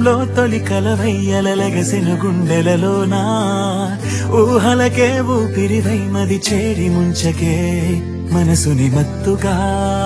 నయనంలో తొలి కలవయ్యలగసిన గుండెలలోనా ఊహలకే ఊపిరివై మది చేరి ముంచకే మనసుని మత్తుగా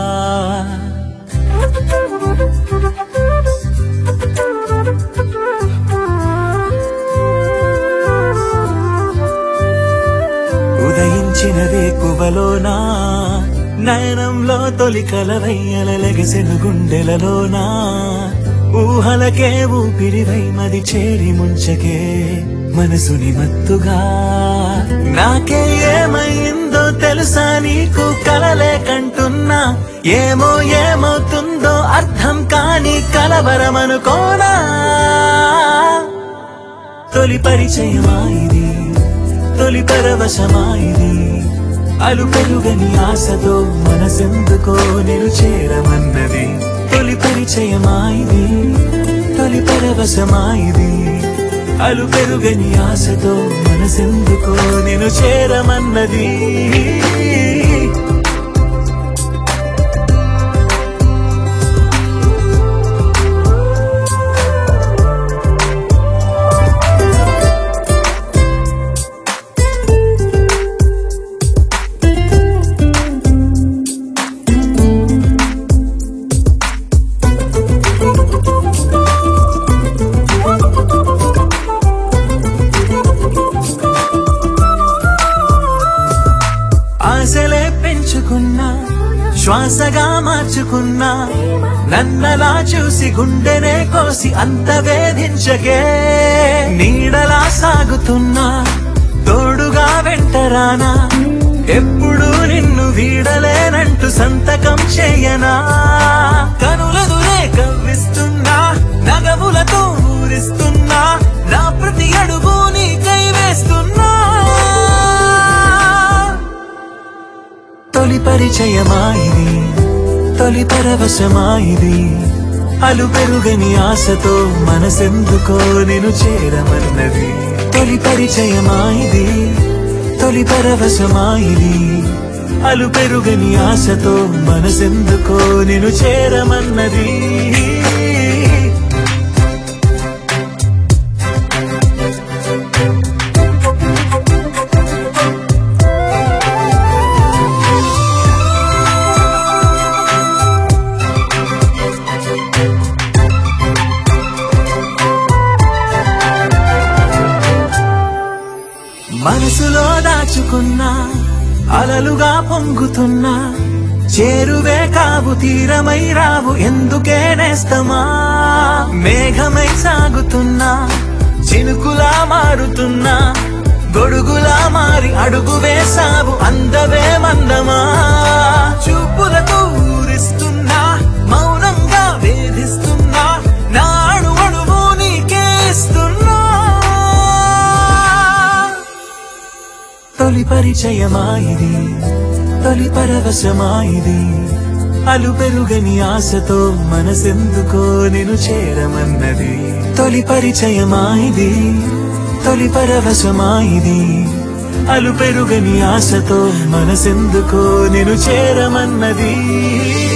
ఉదయించిన వేకువలోనా నయనంలో తొలి కలవయ్యలగసిన గుండెలలోనా ఊహలకే ఊపిరివై మది చేరి ముంచకే మనసుని మత్తుగా నాకే ఏమైందో తెలుసా నీకు కలలే కంటున్నా ఏమో ఏమవుతుందో అర్థం కాని కలవరమనుకోనా తొలి పరిచయమా ఇది తొలి పరవశమా ఇది అలు పెరుగని ఆశతో మనసెందుకో నేను చేరమన్నది తొలి పరిచయమా ఇది తొలి పరవశమా ఇది అలు పెరుగని ఆశతో మనసెందుకో నేను చేరమన్నది ఆశలే పెంచుకున్నా శ్వాసగా మార్చుకున్నా నన్నలా చూసి గుండెనే కోసి అంత వేధించగే నీడలా సాగుతున్నా తోడుగా వెంటరానా ఎప్పుడు నిన్ను వీడలేనంటూ సంతకం చేయనా కనులదురే కవ్విస్తున్నా నగములతో ఊరిస్తున్నా నా ప్రతి అడుగు నీకై వేస్తున్నా తొలి పరిచయమా ఇది తొలి పరవశమా ఇది అలు పెరుగని ఆశతో మనసెందుకో నేను చేరమన్నది తొలి పరిచయమా ఇది తొలి పరవశమా ఇది అలు పెరుగని ఆశతో మనసెందుకో నేను చేరమన్నది మనసులో దాచుకున్నా అలలుగా పొంగుతున్నా చేరువే కావు తీరమై రావు ఎందుకే నేస్తమా మేఘమై సాగుతున్నా చినుకులా మారుతున్నా గొడుగులా మారి అడుగు వేసావు అందవే మందమా చూపులతో ఊరిస్తున్నా మౌనంగా వేధిస్తున్నా నాడు అడుగు నీకే ఇస్తున్నా తొలి పరిచయమా ఇది తొలి పరవశమా ఇది అలు పెరుగని ఆశతో మనసెందుకో నేను చేరమన్నది తొలి పరిచయమా ఇది తొలి పరవశమా ఇది అలు పెరుగని ఆశతో మనసెందుకో నేను చేరమన్నది